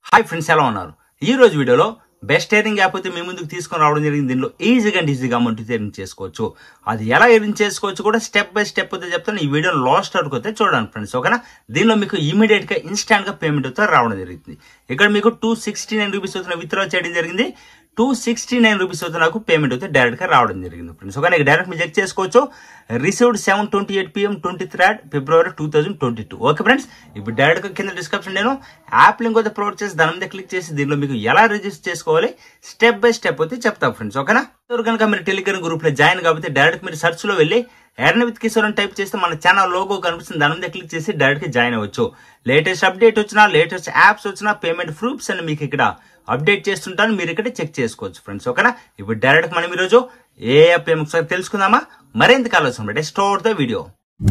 hi friends ఎలా ఉన్నారు ఈ రోజు వీడియోలో బెస్ట్ ఎర్నింగ్ యాప్ అయితే మీ ముందుకు తీసుకొని రావడం జరిగింది దీనిలో ఈజీగా అండ్ ఈజీగా అమౌంట్ అయితే ఎర్న్ చేసుకోవచ్చు అది ఎలా ఎర్న్ చేసుకోవచ్చు కూడా స్టెప్ బై స్టెప్ అయితే చెప్తాను ఈ వీడియో లాస్ట్ వరకు అయితే చూడండి ఫ్రెండ్స్ ఓకేనా దీనిలో మీకు ఇమీడియట్ గా ఇన్స్టాంట్ గా పేమెంట్ అయితే రావడం జరిగింది ఇక్కడ మీకు టూ సిక్స్టీ నైన్ రూపీస్ అవుతున్న విత్డ్రా చేయడం జరిగింది టూ సిక్స్టీ నైన్ రూపీస్ అవుతుంది నాకు పేమెంట్ అయితే డైరెక్ట్ గా రావడం జరిగింది ఫ్రెండ్స్ ఓకే నాకు డైరెక్ట్ మీరు చెక్ చేసుకోవచ్చు received seven twenty eight PM twenty third February two thousand twenty two okay friends ఇప్పుడు డైరెక్ట్ గా కింద డిస్క్రిప్షన్ నేను యాప్ లింక్ అయితే ప్రొవైడ్ చేసి దాని మీద క్లిక్ చేసి దీనిలో మీకు ఎలా రిజిస్టర్ చేసుకోవాలి స్టెప్ బై స్టెప్ అయితే చెప్తాను ఫ్రెండ్స్ ఓకేనా ఎవరు కనుక మీరు టెలిగ్రామ్ గ్రూప్ లో జాయిన్ కాబట్టి డైరెక్ట్ మీరు సెర్చ్ లో వెళ్ళి ఎర్న్ విత్ కిషోర్ అని టైప్ చేస్తే మన ఛానల్ లోగో కనిపిస్తుంది దాని మీద క్లిక్ చేసి డైరెక్ట్ గా జాయిన్ అవ్వచ్చు లేటెస్ట్ అప్డేట్ వచ్చినా లేటెస్ట్ యాప్స్ వచ్చినా పేమెంట్ ప్రూఫ్స్ అని మీకు ఇక్కడ అప్డేట్ చేస్తుంటాను మీరు ఇక్కడ చెక్ చేసుకోవచ్చు ఫ్రెండ్స్ ఓకేనా ఇప్పుడు డైరెక్ట్ మనం ఈరోజు ఏ యాప్ ఏమో ఒకసారి తెలుసుకుందామా మరింత కావాల్సిన స్టోర్ ద వీడియో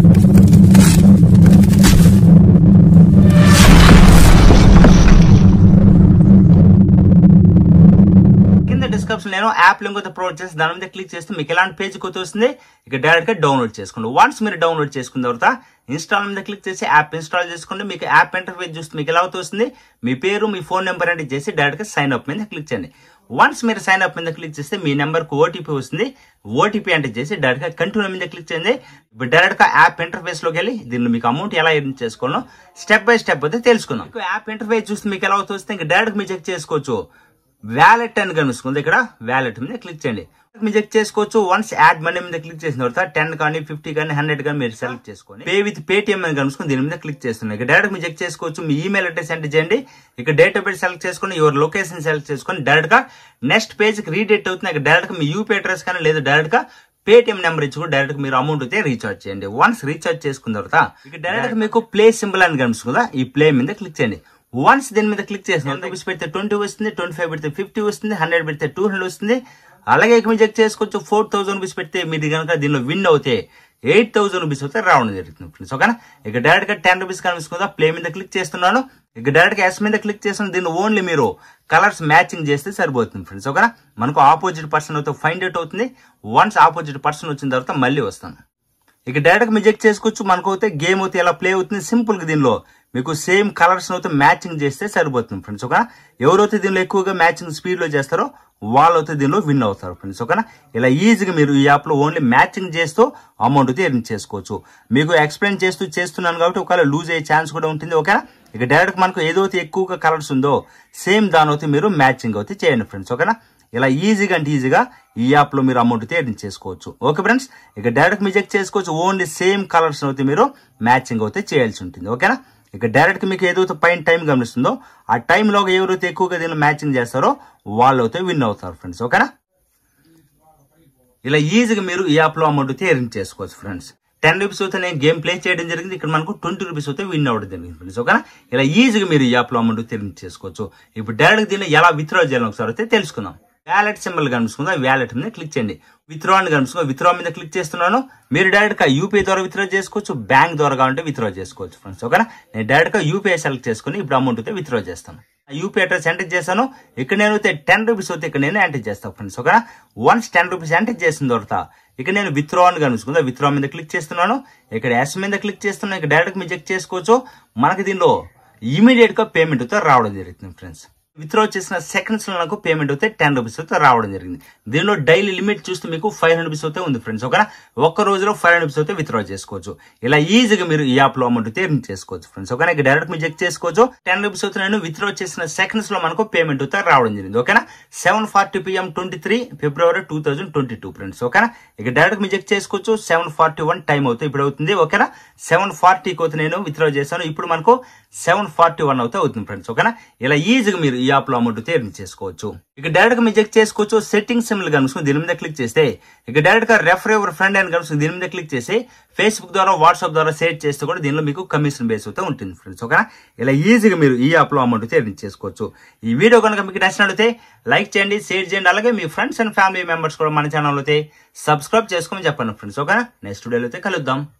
కింద డిస్క్రిప్షన్ నేను యాప్ లింక్ అయితే ప్రొవైడ్ చేసి దాని మీద క్లిక్ చేస్తే మీకు ఎలాంటి పేజ్ కొత్త వస్తుంది ఇక డైరెక్ట్ గా డౌన్లోడ్ చేసుకోండి వన్స్ మీరు డౌన్లోడ్ చేసుకున్న తర్వాత ఇన్స్టాల్ మీద క్లిక్ చేసి యాప్ ఇన్స్టాల్ చేసుకోండి మీకు యాప్ ఇంటర్ఫేస్ చూస్తే మీకు ఎలా వస్తుంది మీ పేరు మీ ఫోన్ నెంబర్ అంటే చేసి డైరెక్ట్ గా సైన్ అప్ మీద క్లిక్ చేయండి వన్స్ మీరు సైన్ అప్ మీద క్లిక్ చేస్తే మీ నెంబర్ కు ఓటీపీ వస్తుంది ఓటీపీ అంటే చేసి డైరెక్ట్ గా కంటిన్యూ మీద క్లిక్ చేయండి ఇప్పుడు డైరెక్ట్ గా యాప్ ఇంటర్ఫేస్ లోకి వెళ్ళి దీనిలో మీకు అమౌంట్ ఎలా ఎర్న్ చేసుకోవాలో స్టెప్ బై స్టెప్ అయితే తెలుసుకుందాం మీకు యాప్ ఇంటర్ఫేస్ చూస్తే మీకు ఎలా అవుతుంది ఇంకా డైరెక్ట్ మీరు చెక్ చేసుకోవచ్చు వ్యాలెట్ అని కనిపిస్తుంది ఇక్కడ వ్యాలెట్ మీద క్లిక్ చేయండి మీరు చెక్ చేసుకోవచ్చు వన్స్ యాడ్ మనీ మీద క్లిక్ చేసిన తర్వాత టెన్ కానీ ఫిఫ్టీ కానీ హండ్రెడ్ కానీ మీరు సెలెక్ట్ చేసుకొని పే విత్ పేటిఎం అని కనుసుకొని దీని మీద క్లిక్ చేస్తున్నాయి ఇక్కడ డైరెక్ట్ మీరు చెక్ చేసుకోవచ్చు మీ ఈమెయిల్ అడ్రస్ ఎంటర్ చేయండి ఇక్కడ డేట్ ఆఫ్ బర్త్ సెలెక్ట్ చేసుకొని యువర్ లొకేషన్ సెలెక్ట్ చేసుకొని డైరెక్ట్ గా నెక్స్ట్ పేజ్ కి రీడేట్ అవుతుంది ఇక్కడ డైరెక్ట్ గా మీ యూపీ అడ్రస్ కానీ లేదా డైరెక్ట్ గా పేటిఎం నెంబర్ ఇచ్చి కూడా డైరెక్ట్ మీరు అమౌంట్ అయితే రీఛార్జ్ చేయండి వన్స్ రీఛార్జ్ చేసుకున్న తర్వాత ఇక డైరెక్ట్ మీకు ప్లే సింబల్ అని కనిపిస్తుంది కదా ఈ ప్లే మీద క్లిక్ చేయండి వన్స్ దీని మీద క్లిక్ చేసిన రూపీస్ పెడితే ట్వంటీ వస్తుంది ట్వంటీ ఫైవ్ పెడితే ఫిఫ్టీ వస్తుంది హండ్రెడ్ పెడితే టూ హండ్రెడ్ వస్తుంది అలాగే ఇక మీరు చెక్ చేసుకోవచ్చు ఫోర్ థౌసండ్ రూపీస్ పెడితే మీరు కనుక దీనిలో విన్ అవుతే ఎయిట్ థౌసండ్ రూపీస్ అయితే రావడం జరుగుతుంది ఫ్రెండ్స్ ఓకేనా ఇక డైరెక్ట్ గా టెన్ రూపీస్ కనిపిస్తుందా ప్లే మీద క్లిక్ చేస్తున్నాను ఇక డైరెక్ట్ గా ఎస్ మీద క్లిక్ చేస్తున్న దీన్ని ఓన్లీ మీరు కలర్స్ మ్యాచింగ్ చేస్తే సరిపోతుంది ఫ్రెండ్స్ ఓకేనా మనకు ఆపోజిట్ పర్సన్ అయితే ఫైండ్ అవుట్ అవుతుంది వన్స్ ఆపోజిట్ పర్సన్ వచ్చిన తర్వాత మళ్ళీ వస్తాను ఇక డైరెక్ట్ మీరు చెక్ చేసుకోవచ్చు మనకు అయితే గేమ్ అయితే ఎలా ప్లే అవుతుంది సింపుల్ గా దీనిలో మీకు సేమ్ కలర్స్ అయితే మ్యాచింగ్ చేస్తే సరిపోతుంది ఫ్రెండ్స్ ఓకేనా ఎవరైతే దీనిలో ఎక్కువగా మ్యాచింగ్ స్పీడ్ లో చేస్తారో వాళ్ళు అయితే దీనిలో విన్ అవుతారు ఫ్రెండ్స్ ఓకేనా ఇలా ఈజీగా మీరు ఈ యాప్ లో ఓన్లీ మ్యాచింగ్ చేస్తూ అమౌంట్ అయితే ఎర్న్ చేసుకోవచ్చు మీకు ఎక్స్ప్లెయిన్ చేస్తూ చేస్తున్నాను కాబట్టి ఒకవేళ లూజ్ అయ్యే ఛాన్స్ కూడా ఉంటుంది ఓకేనా ఇక డైరెక్ట్ మనకు ఏదైతే ఎక్కువగా కలర్స్ ఉందో సేమ్ దాని అయితే మీరు మ్యాచింగ్ అయితే చేయండి ఫ్రెండ్స్ ఓకేనా ఇలా ఈజీగా అంటే ఈజీగా ఈ యాప్ లో మీరు అమౌంట్ అయితే ఎర్న్ చేసుకోవచ్చు ఓకే ఫ్రెండ్స్ ఇక డైరెక్ట్ మీరు చెక్ చేసుకోవచ్చు ఓన్లీ సేమ్ కలర్స్ అయితే మీరు మ్యాచింగ్ అయితే చేయాల్సి ఉంటుంది ఓకేనా ఇక డైరెక్ట్ మీకు ఏదైతే పైన టైం గమనిస్తుందో ఆ టైంలో ఎవరైతే ఎక్కువగా దీన్ని మ్యాచింగ్ చేస్తారో వాళ్ళు అయితే విన్ అవుతారు ఫ్రెండ్స్ ఓకేనా ఇలా ఈజీగా మీరు ఈ యాప్ లో అమౌంట్ అయితే ఎర్న్ చేసుకోవచ్చు ఫ్రెండ్స్ టెన్ రూపీస్ అయితే నేను గేమ్ ప్లే చేయడం జరిగింది ఇక్కడ మనకు ట్వంటీ రూపీస్ అయితే విన్ అవ్వడం జరిగింది ఫ్రెండ్స్ ఓకేనా ఇలా ఈజీగా మీరు ఈ యాప్ లో అమౌంట్ అయితే ఎర్న్ చేసుకోవచ్చు ఇప్పుడు డైరెక్ట్ దీన్ని ఎలా విత్డ్రా చేయాలి ఒకసారి అయితే తెలుసుకుందాం వ్యాలెట్ సింబల్ కనిపిస్తుందా వ్యాలెట్ మీద క్లిక్ చేయండి విత్డ్రా అని కనిపిస్తుందా విత్డ్రా మీద క్లిక్ చేస్తున్నాను మీరు డైరెక్ట్ గా యూపీఐ ద్వారా విత్డ్రా చేసుకోవచ్చు బ్యాంక్ ద్వారా కావాలంటే విత్డ్రా చేసుకోవచ్చు ఫ్రెండ్స్ ఓకేనా నేను డైరెక్ట్ గా యూపీఐ సెలెక్ట్ చేసుకుని ఇప్పుడు అమౌంట్ అయితే విత్డ్రా చేస్తాను యూపీ అడ్రస్ ఎంటర్ చేశాను ఇక్కడ నేను అయితే టెన్ రూపీస్ అయితే ఇక్కడ నేను ఎంటర్ చేస్తాను ఫ్రెండ్స్ ఓకేనా వన్స్ టెన్ రూపీస్ ఎంటర్ చేసిన తర్వాత ఇక నేను విత్డ్రా అని కనుకుందా విత్డ్రా మీద క్లిక్ చేస్తున్నాను ఇక్కడ ఎస్ మీద క్లిక్ చేస్తున్నాను ఇక్కడ డైరెక్ట్ మీరు చెక్ చేసుకోవచ్చు మనకి దీనిలో ఇమీడియట్ గా పేమెంట్ అయితే రావడం జరుగుతుంది ఫ్రెండ్స్ విత్డ్రా చేసిన సెకండ్స్ లో నాకు పేమెంట్ అయితే టెన్ రూపీస్ అయితే రావడం జరిగింది దీనిలో డైలీ లిమిట్ చూస్తే మీకు ఫైవ్ హండ్రెడ్ రూపీస్ అయితే ఉంది ఫ్రెండ్స్ ఓకేనా ఒక్క రోజులో ఫైవ్ హండ్రెడ్ రూపీస్ అయితే విత్డ్రా చేసుకోవచ్చు ఇలా ఈజీగా మీరు ఈ యాప్ లో అమౌంట్ అయితే ఎర్న్ చేసుకోవచ్చు ఫ్రెండ్స్ ఓకేనా ఇక డైరెక్ట్ మీరు చెక్ చేసుకోవచ్చు టెన్ రూపీస్ అయితే నేను విత్డ్రా చేసిన సెకండ్స్ లో మనకు పేమెంట్ అయితే రావడం జరిగింది ఓకేనా seven forty PM twenty three February two thousand twenty two friends ఓకేనా ఇక డైరెక్ట్ మీరు చెక్ చేసుకోవచ్చు సెవెన్ ఫార్టీ వన్ టైం అవుతుంది ఇప్పుడు అవుతుంది ఓకేనా సెవెన్ ఫార్టీకి అయితే నేను విత్డ్రా చేశాను ఇప్పుడు మనకు సెవెన్ ఫార్టీ వన్ అవుతే అవుతుంది ఫ్రెండ్స్ ఓకేనా ఇలా ఈజీగా మీరు ఈ యాప్ లో అమౌంట్ అయితే ఎర్న్ చేసుకోవచ్చు ఇక డైరెక్ట్ గా మీరు చెక్ చేసుకోవచ్చు సెట్టింగ్ సిమ్లు కనుసుకుని దీని మీద క్లిక్ చేస్తే ఇక డైరెక్ట్ గా రెఫర్ ఎవర్ ఫ్రెండ్ అని కనుసుకుని దీని మీద క్లిక్ చేసి ఫేస్బుక్ ద్వారా వాట్సాప్ ద్వారా షేర్ చేస్తే కూడా దీనిలో మీకు కమిషన్ బేస్ అయితే ఉంటుంది ఫ్రెండ్స్ ఓకేనా ఇలా ఈజీగా మీరు ఈ యాప్ లో అమౌంట్ అయితే ఎర్న్ చేసుకోవచ్చు ఈ వీడియో కనుక మీకు నచ్చినట్లయితే లైక్ చేయండి షేర్ చేయండి అలాగే మీ ఫ్రెండ్స్ అండ్ ఫ్యామిలీ మెంబర్స్ కూడా మన ఛానల్ అయితే సబ్స్క్రైబ్ చేసుకోమని చెప్పండి ఫ్రెండ్స్ ఓకేనా నెక్స్ట్ వీడియోలో అయితే కలుద్దాం